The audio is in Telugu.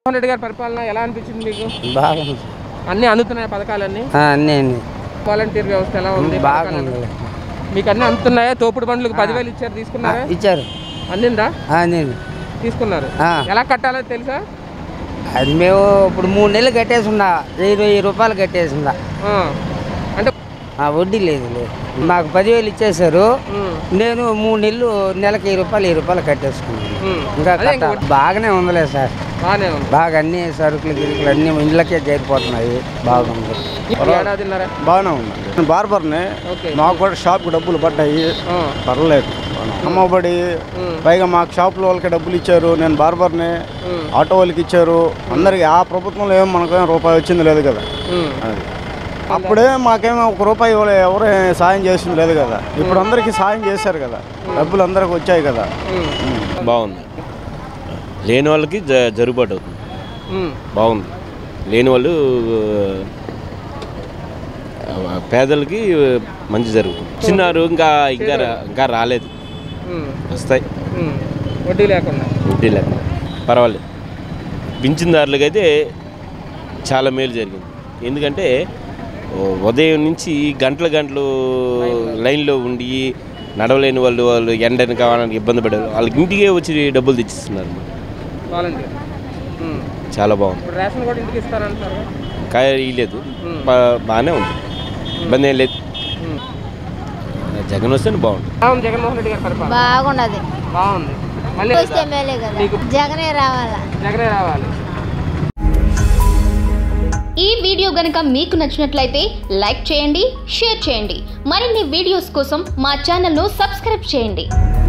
జగన్మోహన్ రెడ్డి గారి పరిపాలన ఎలా అనిపించింది మీకు బాగుంది అన్ని అందుతున్నాయి పథకాలన్నీ ఆ, అన్నీ అన్నీ వాలంటీర్ వ్యవస్థ ఎలా ఉంది బాగుంది మీకు అన్ని అందుతున్నాయా తోపుడు బండ్లకు పదివేలు ఇచ్చారు తీసుకున్నారా ఇచ్చారు అందిందా ఆ, అండి తీసుకున్నారు ఆ. ఎలా కట్టాలో తెలుసా అది మేము ఇప్పుడు మూడు నెలలు కట్టేసిందా వెయ్యి వెయ్యి రూపాయలు కట్టేసిందా ఆ. అంటే ఆ, వడ్డీ లేదు లేదు మాకు పదివేలు ఇచ్చేసారు ఉమ్, నేను మూడు నెలలు నెలకి వెయ్యి రూపాయలు వెయ్యి రూపాయలు కట్టేసుకున్నాను ఉమ్. ఇంకా అదే ఇంకా కట్టాలి. బాగానే ఉందిలే సార్ బాగానే ఉంది బాగా అన్ని సరుకులు గిరుకులు అన్ని ఇళ్ళకే చేరిపోతున్నాయి బాగుంది ఈ ఏడాదిన్నర బాగానే ఉందండి నేను బార్బర్ని ఓకే మాకు కూడా షాప్కి డబ్బులు పడ్డాయి ఆ. పర్లేదు అమ్మఒడి ఉమ్, పైగా మాకు షాపుల వాళ్ళకి డబ్బులు ఇచ్చారు నేను బార్బర్ని ఉమ్, ఆటో వాళ్ళకి ఇచ్చారు అందరికి ఆ ప్రభుత్వంలో ఏం మనకేం రూపాయి వచ్చింది లేదు కదా ఉమ్. అది అప్పుడే మాకేమో ఒక రూపాయి ఇవ్వలే- ఎవరు సాయం చేసింది లేదు కదా ఇప్పుడు అందరికీ సాయం చేశారు కదా డబ్బులు అందరికి వచ్చాయి కదా ఉమ్, బాగుంది లేని వాళ్ళకి జ జరుగుబాటు అవుతుంది ఉమ్. బాగుంది లేని వాళ్ళు ఆ, పేదలకి మంచి జరుగుతుంది చిన్నారు ఇంకా ఇంకా రా- ఇంకా రాలేదు ఉమ్, వస్తాయి ఉమ్. వడ్డీ లేకుండా వడ్డీ లేక పర్వాలేదు పింఛన్దారులకి అయితే చాలా మేలు జరిగింది ఎందుకంటే ఓ ఉదయం నుంచి గంటల గంటలు లైన్లో ఉండి నడవలేని వాళ్ళు వాళ్ళు ఎండని కావడానికి ఇబ్బంది పడారు వాళ్ళకి ఇంటికే వచ్చి డబ్బులు తెచ్చిస్తున్నారు వాలంటీర్ ఉమ్. చాలా బాగుంది ఇప్పుడు రేషన్ కూడా ఇంటికి ఇస్తారంటారు కాయ ఇయ్యలేదు బా- బాగానే ఉంది ఇబ్బంది ఏం లేదు ఉమ్. జగన్ వస్తేనే బాగుంటుంది బాగుంది జగన్మోహన్ రెడ్డి గారి పరిపాలన బాగున్నది బాగుంది మళ్ళీ వస్తే మేలే కదా మీకు- జగనే రావాలా జగనే రావాలి ఈ వీడియో గనక మీకు నచ్చినట్లయితే లైక్ చేయండి షేర్ చేయండి మరిన్ని వీడియోస్ కోసం మా ఛానల్ను సబ్స్క్రైబ్ చేయండి